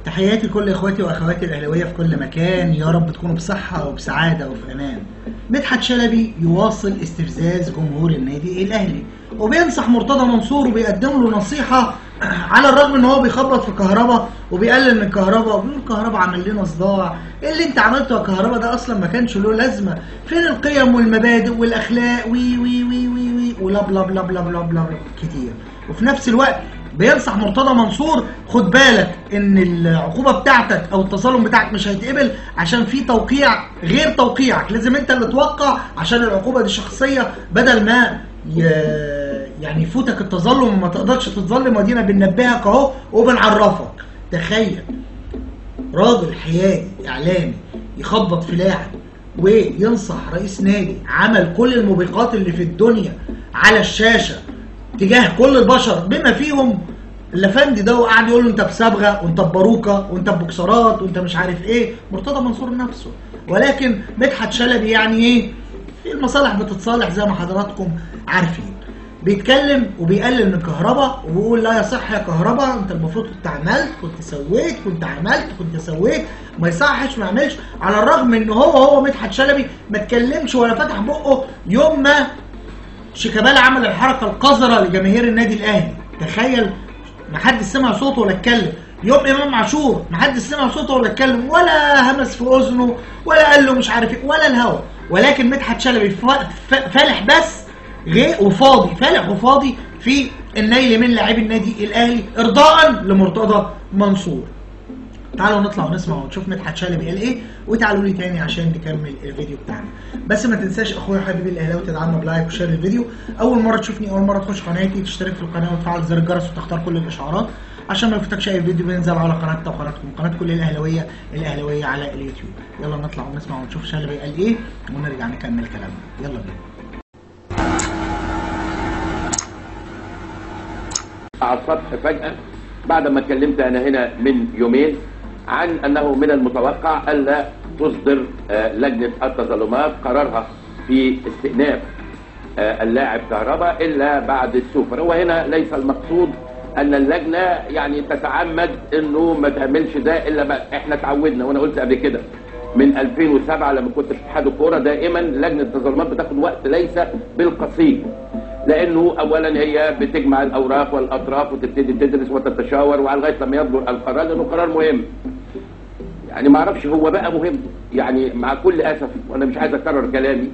تحياتي لكل اخواتي واخواتي الاهلاويه في كل مكان يا رب تكونوا بصحه وبسعاده وفي امان مدحت شلبي يواصل استفزاز جمهور النادي الاهلي وبينصح مرتضى منصور وبيقدم له نصيحه على الرغم ان هو بيخبط في كهربا وبيقلل من كهربا وبيقول كهربا عمل لنا صداع ايه اللي انت عملته يا كهربا ده اصلا ما كانش له لازمه فين القيم والمبادئ والاخلاق وي وي وي وي وي ولا بلا بلا بلا بلا بلا كتير وفي نفس الوقت بينصح مرتضى منصور خد بالك ان العقوبه بتاعتك او التظلم بتاعك مش هيتقبل عشان في توقيع غير توقيعك لازم انت اللي توقع عشان العقوبه دي شخصيه بدل ما ي... يعني يفوتك التظلم وما تقدرش تتظلم ودينا بننبهك اهو وبنعرفك تخيل راجل حيادي اعلامي يخبط في لاعب وينصح رئيس نادي عمل كل الموبقات اللي في الدنيا على الشاشه تجاه كل البشر بما فيهم الافندي ده وقعد يقول له انت بصبغه وانت بباروكه وانت ببوكسرات وانت مش عارف ايه مرتضى منصور نفسه ولكن مدحت شلبي يعني ايه في المصالح بتتصالح زي ما حضراتكم عارفين بيتكلم وبيقلل من كهربا وبيقول لا يصح يا كهربا انت المفروض كنت عملت كنت سويت كنت عملت كنت سويت ما يصحش ما يعملش على الرغم ان هو هو مدحت شلبي ما اتكلمش ولا فتح بقه يوم ما شيكابالا عمل الحركه القذره لجماهير النادي الاهلي تخيل ما حدش سمع صوته ولا اتكلم يوم امام عاشور ما حدش سمع صوته ولا اتكلم ولا همس في اذنه ولا قال له مش عارف ايه ولا الهوا ولكن مدحت شلبي فالح بس غير وفاضي فالح وفاضي في النيل من لاعبي النادي الاهلي ارضاء لمرتضى منصور تعالوا نطلع ونسمع ونشوف مدحت شلبي قال ايه وتعالوا لي تاني عشان نكمل الفيديو بتاعنا بس ما تنساش اخويا حبيبي الاهلاوي تدعمنا بلايك وشير الفيديو اول مره تشوفني اول مره تخش قناتي تشترك في القناه وتفعل زر الجرس وتختار كل الاشعارات عشان ما يفوتكش اي فيديو بينزل على قناتنا وقناتكم قناه كل الاهلاويه الاهلاويه على اليوتيوب يلا نطلع ونسمع ونشوف شلبي قال ايه ونرجع نكمل كلامنا يلا بينا على السطح فجأة بعد ما اتكلمت أنا هنا من يومين عن أنه من المتوقع ألا تصدر آه، لجنة التظلمات قرارها في استئناف آه، اللاعب كهربا إلا بعد السوبر هو هنا ليس المقصود أن اللجنة يعني تتعمد أنه ما تعملش ده إلا بقى إحنا تعودنا وأنا قلت قبل كده من 2007 لما كنت في اتحاد الكوره دائما لجنه التظلمات بتاخد وقت ليس بالقصير لانه اولا هي بتجمع الاوراق والاطراف وتبتدي تدرس وتتشاور وعلى لغايه لما يصدر القرار لانه قرار مهم يعني ما اعرفش هو بقى مهم يعني مع كل اسف وانا مش عايز اكرر كلامي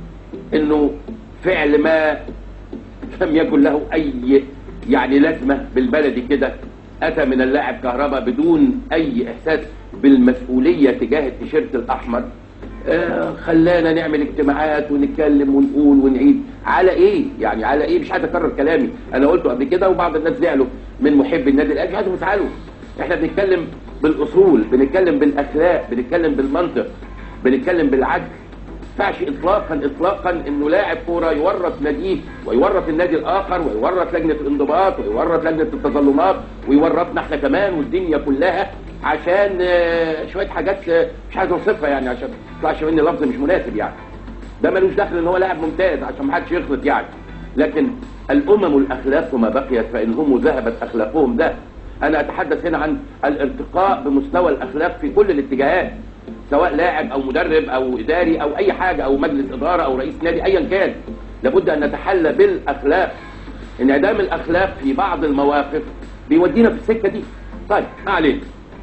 انه فعل ما لم يكن له اي يعني لازمه بالبلدي كده اتى من اللاعب كهربا بدون اي احساس بالمسؤوليه تجاه التيشيرت الاحمر آه خلانا نعمل اجتماعات ونتكلم ونقول ونعيد على ايه يعني على ايه مش عايز اكرر كلامي انا قلته قبل كده وبعض الناس زعلوا من محب النادي الاهلي مش عايزهم يزعلوا احنا بنتكلم بالاصول بنتكلم بالاخلاق بنتكلم بالمنطق بنتكلم بالعدل ينفعش اطلاقا اطلاقا انه لاعب كوره يورط ناديه ويورط النادي الاخر ويورط لجنه الانضباط ويورط لجنه التظلمات ويورطنا احنا كمان والدنيا كلها عشان آه، شويه حاجات آه، مش عايز اوصفها يعني عشان ما يطلعش مني لفظ مش مناسب يعني ده ملوش دخل ان هو لاعب ممتاز عشان ما حدش يخلط يعني لكن الامم الاخلاق ما بقيت فان هم ذهبت اخلاقهم ده انا اتحدث هنا عن الارتقاء بمستوى الاخلاق في كل الاتجاهات سواء لاعب او مدرب او اداري او اي حاجه او مجلس اداره او رئيس نادي ايا كان لابد ان نتحلى بالاخلاق انعدام الاخلاق في بعض المواقف بيودينا في السكه دي طيب ما علينا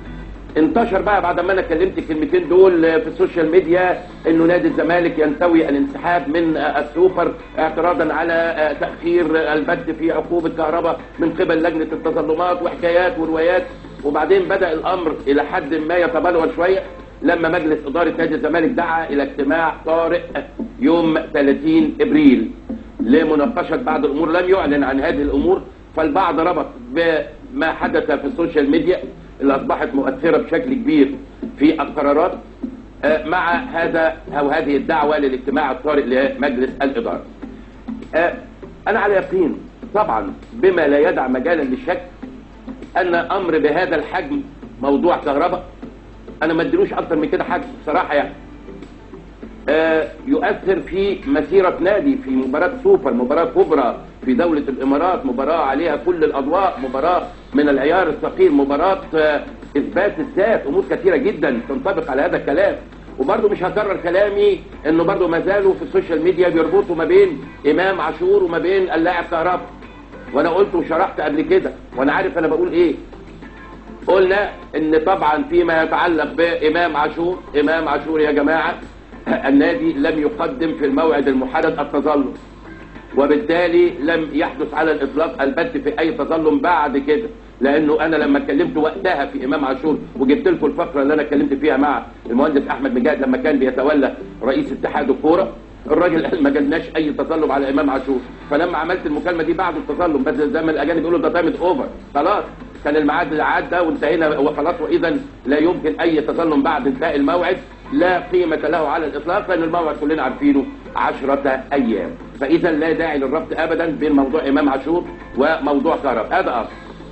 انتشر بقى بعد ما انا كلمت الكلمتين دول في السوشيال ميديا انه نادي الزمالك ينتوي الانسحاب من السوبر اعتراضا على تاخير البت في عقوبه كهرباء من قبل لجنه التظلمات وحكايات وروايات وبعدين بدا الامر الى حد ما يتبلور شويه لما مجلس اداره نادي الزمالك دعا الى اجتماع طارئ يوم 30 ابريل لمناقشه بعض الامور لم يعلن عن هذه الامور فالبعض ربط بما حدث في السوشيال ميديا اللي اصبحت مؤثره بشكل كبير في القرارات آه، مع هذا او هذه الدعوه للاجتماع الطارئ لمجلس الاداره. آه، انا على يقين طبعا بما لا يدع مجالا للشك ان امر بهذا الحجم موضوع كهرباء انا ما اديلوش اكتر من كده حجم بصراحه يعني. آه، يؤثر في مسيره نادي في مباراه سوبر مباراه كبرى في دولة الإمارات مباراة عليها كل الأضواء مباراة من العيار الثقيل مباراة آه، إثبات الذات أمور كثيرة جدا تنطبق على هذا الكلام وبرضه مش هكرر كلامي انه برضه ما زالوا في السوشيال ميديا بيربطوا ما بين امام عاشور وما بين اللاعب كهربا وانا قلت وشرحت قبل كده وانا عارف انا بقول ايه قلنا ان طبعا فيما يتعلق بامام عاشور امام عاشور يا جماعه النادي لم يقدم في الموعد المحدد التظلم وبالتالي لم يحدث على الاطلاق البت في اي تظلم بعد كده لانه انا لما اتكلمت وقتها في امام عاشور وجبت لكم الفقره اللي انا اتكلمت فيها مع المهندس احمد مجاهد لما كان بيتولى رئيس اتحاد الكوره الراجل قال ما جالناش اي تظلم على امام عاشور فلما عملت المكالمه دي بعد التظلم بس زي ما الاجانب يقولوا ده تايم اوفر خلاص كان الميعاد اللي عدى وانتهينا وخلاص واذا لا يمكن اي تظلم بعد انتهاء الموعد لا قيمة له على الإطلاق لأن الموعد كلنا عارفينه عشرة أيام فإذا لا داعي للربط أبدا بين موضوع إمام عاشور وموضوع كهرب هذا أمر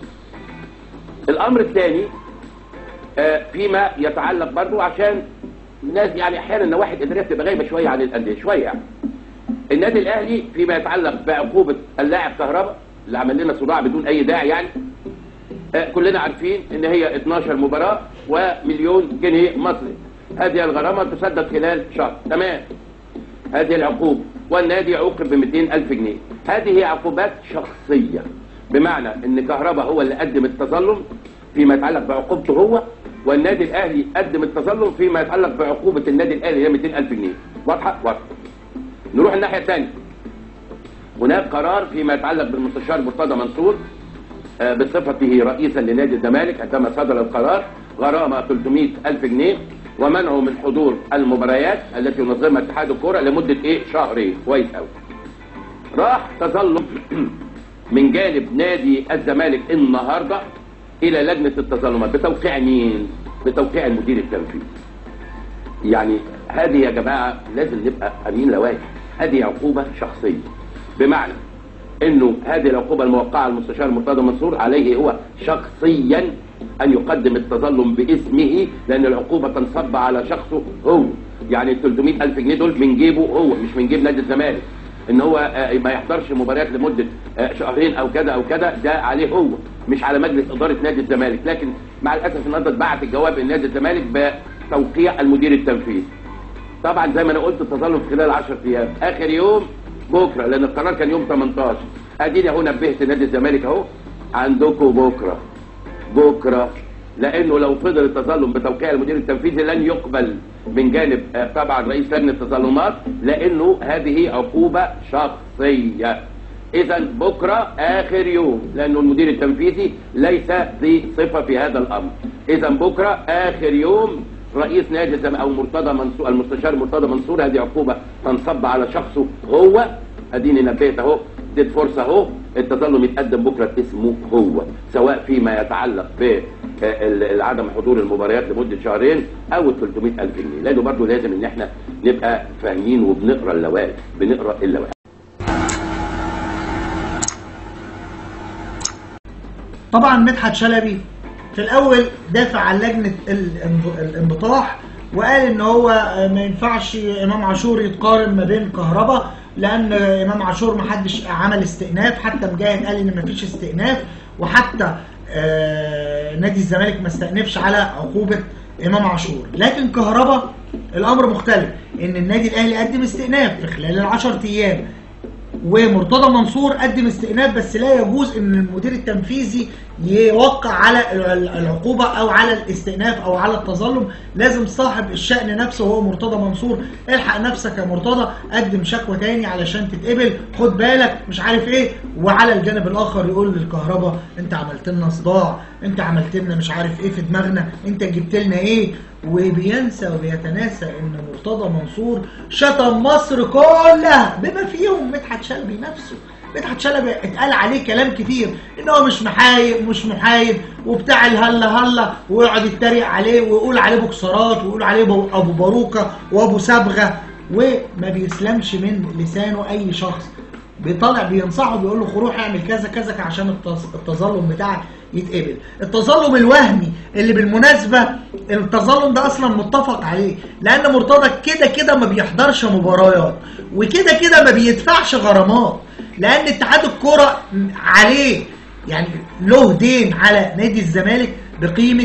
الأمر الثاني آه، فيما يتعلق برضو عشان الناس يعني أحيانا النواحي الإدارية بتبقى غايبة شوية عن الأندية شوية يعني النادي الأهلي فيما يتعلق بعقوبة اللاعب كهربا اللي عمل لنا صداع بدون أي داعي يعني آه، كلنا عارفين ان هي 12 مباراة ومليون جنيه مصري هذه الغرامة تسدد خلال شهر تمام هذه العقوبة والنادي عوقب ب 200 ألف جنيه هذه عقوبات شخصية بمعنى ان كهربا هو اللي قدم التظلم فيما يتعلق بعقوبته هو والنادي الاهلي قدم التظلم فيما يتعلق بعقوبة النادي الاهلي هي 200 ألف جنيه واضحة واضحة نروح الناحية الثانية هناك قرار فيما يتعلق بالمستشار مرتضى منصور آه، بصفته رئيسا لنادي الزمالك عندما صدر القرار غرامة 300 ألف جنيه ومنعه من حضور المباريات التي ينظمها اتحاد الكرة لمدة ايه شهرين كويس قوي راح تظلم من جانب نادي الزمالك النهاردة الى لجنة التظلمات بتوقيع مين بتوقيع المدير التنفيذي يعني هذه يا جماعة لازم نبقى امين لوائح هذه عقوبة شخصية بمعنى انه هذه العقوبة الموقعة على المستشار مرتضى منصور عليه هو شخصيا ان يقدم التظلم باسمه لان العقوبة تنصب على شخصه هو يعني ال 300 الف جنيه دول من جيبه هو مش من جيب نادي الزمالك ان هو آه، ما يحضرش مباريات لمدة آه، شهرين او كذا او كذا ده عليه هو مش على مجلس ادارة نادي الزمالك لكن مع الاسف النهارده اتبعت الجواب لنادي الزمالك بتوقيع المدير التنفيذي طبعا زي ما انا قلت التظلم خلال 10 ايام اخر يوم بكره لان القرار كان يوم 18 اديني اهو نبهت نادي الزمالك اهو عندكم بكره بكره لانه لو فضل التظلم بتوقيع المدير التنفيذي لن يقبل من جانب آه، طبعا رئيس لجنه التظلمات لانه هذه عقوبه شخصيه اذا بكره اخر يوم لانه المدير التنفيذي ليس ذي صفه في هذا الامر اذا بكره اخر يوم رئيس نادي الزمالك او مرتضى منصور المستشار مرتضى منصور هذه عقوبه تنصب على شخصه هو اديني نبهت اهو اديت فرصه اهو التظلم يتقدم بكره اسمه هو سواء فيما يتعلق ب عدم حضور المباريات لمده شهرين او ال 300 الف جنيه لانه برضه لازم ان احنا نبقى فاهمين وبنقرا اللوائح بنقرا اللوائح طبعا مدحت شلبي في الاول دافع عن لجنه الانب- الانبطاح وقال ان هو ما ينفعش امام عاشور يتقارن ما بين كهربا لان امام عاشور ما حدش عمل استئناف حتى مجاهد قال ان ما فيش استئناف وحتى آه، نادي الزمالك ما استأنفش على عقوبه امام عاشور لكن كهربا الامر مختلف ان النادي الاهلي قدم استئناف في خلال العشر ايام ومرتضى منصور قدم استئناف بس لا يجوز ان المدير التنفيذي يوقع على ال- العقوبة او على الاستئناف او على التظلم لازم صاحب الشأن نفسه هو مرتضى منصور الحق نفسك يا مرتضى قدم شكوى تاني علشان تتقبل خد بالك مش عارف ايه وعلى الجانب الاخر يقول للكهرباء انت عملت لنا صداع انت عملت لنا مش عارف ايه في دماغنا انت جبت لنا ايه وبينسى وبيتناسى ان مرتضى منصور شتم مصر كلها بما فيهم مدحت شلبي نفسه مدحت شلبي اتقال عليه كلام كتير ان هو مش محايد مش محايد وبتاع الهلا هلا ويقعد يتريق عليه ويقول عليه بوكسرات ويقول عليه بو- ابو باروكه وابو صبغه وما بيسلمش من لسانه اي شخص بيطلع بينصحه بيقول له روح اعمل كذا كذا عشان التظ- التظلم بتاعك يتقبل التظلم الوهمي اللي بالمناسبه التظلم ده اصلا متفق عليه لان مرتضى كده كده ما بيحضرش مباريات وكده كده ما بيدفعش غرامات لان اتحاد الكوره عليه يعني له دين على نادي الزمالك بقيمه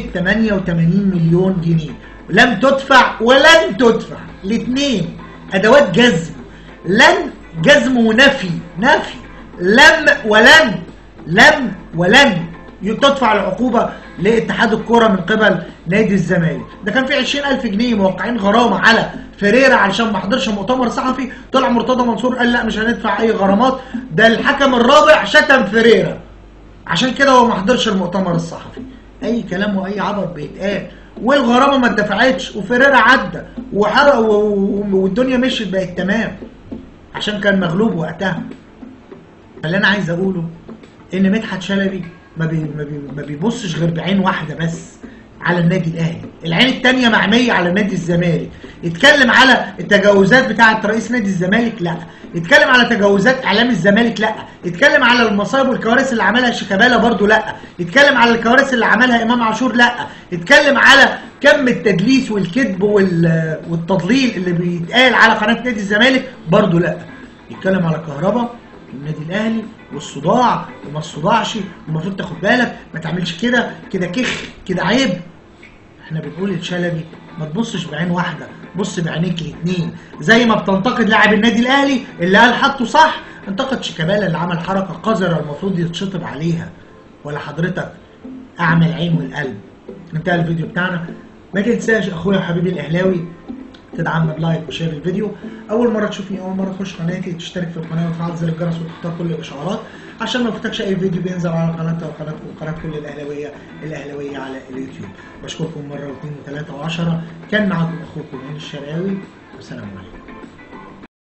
88 مليون جنيه لم تدفع ولن تدفع الاثنين ادوات جزم لن جزم ونفي نفي لم ولن لم ولن تدفع العقوبة لاتحاد الكرة من قبل نادي الزمالك ده كان في 20000 جنيه موقعين غرامة على فيريرا علشان ما حضرش مؤتمر صحفي طلع مرتضى منصور قال لا مش هندفع اي غرامات ده الحكم الرابع شتم فيريرا عشان كده هو ما حضرش المؤتمر الصحفي اي كلام واي عبط بيتقال والغرامه ما اتدفعتش وفيريرا عدى وحرق و- و- والدنيا مشيت بقت تمام عشان كان مغلوب وقتها اللي انا عايز اقوله ان مدحت شلبي ما, بي ما, بي ما بيبصش غير بعين واحده بس على النادي الاهلي العين التانية معمية على نادي الزمالك يتكلم على التجاوزات بتاعة رئيس نادي الزمالك لا يتكلم على تجاوزات اعلام الزمالك لا يتكلم على المصايب والكوارث اللي عملها شيكابالا برضو لا يتكلم على الكوارث اللي عملها امام عاشور لا يتكلم على كم التدليس والكذب وال- والتضليل اللي بيتقال على قناة نادي الزمالك برضو لا يتكلم على كهربا النادي الاهلي والصداع وما الصداعش المفروض تاخد بالك ما تعملش كده كده كخ كده عيب احنا بنقول لشلبي ما تبصش بعين واحده بص بعينيك الاثنين زي ما بتنتقد لاعب النادي الاهلي اللي قال حطه صح انتقد شيكابالا اللي عمل حركه قذره المفروض يتشطب عليها ولا حضرتك اعمى العين والقلب انتهى الفيديو بتاعنا ما تنساش اخويا وحبيبي الاهلاوي تدعمنا بلايك وشير الفيديو اول مره تشوفني اول مره تخش قناتي تشترك في القناه وتفعل زر الجرس وتختار كل الاشعارات عشان ما يفوتكش اي فيديو بينزل على قناتي وقناه وقناه كل الاهلاويه الاهلاويه على اليوتيوب بشكركم مره واثنين وثلاثه وعشره كان معاكم اخوكم هاني الشرقاوي والسلام عليكم